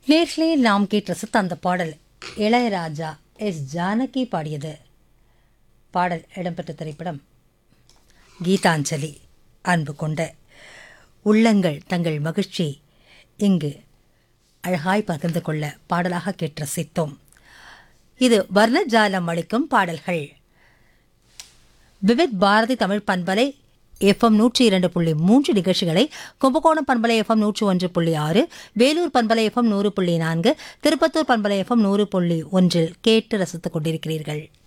நேர்களே நாம் கேட்டு ரசித்த அந்த பாடல் இளையராஜா எஸ் ஜானகி பாடியது பாடல் இடம்பெற்ற திரைப்படம் கீதாஞ்சலி அன்பு கொண்ட உள்ளங்கள் தங்கள் மகிழ்ச்சி இங்கு அழகாய் பகிர்ந்து கொள்ள பாடலாக கேட்டு ரசித்தோம் இது வர்ணஜாலம் அளிக்கும் பாடல்கள் விவித் பாரதி தமிழ் பண்பலை எஃப்எம் நூற்றி இரண்டு புள்ளி மூன்று நிகழ்ச்சிகளை கும்பகோணம் பண்பலை எஃப்எம் நூற்று ஒன்று புள்ளி ஆறு வேலூர் பண்பலை எஃப்எம் நூறு புள்ளி நான்கு திருப்பத்தூர் பண்பலை எஃப்எம் நூறு புள்ளி ஒன்றில் கேட்டு ரசித்துக் கொண்டிருக்கிறீர்கள்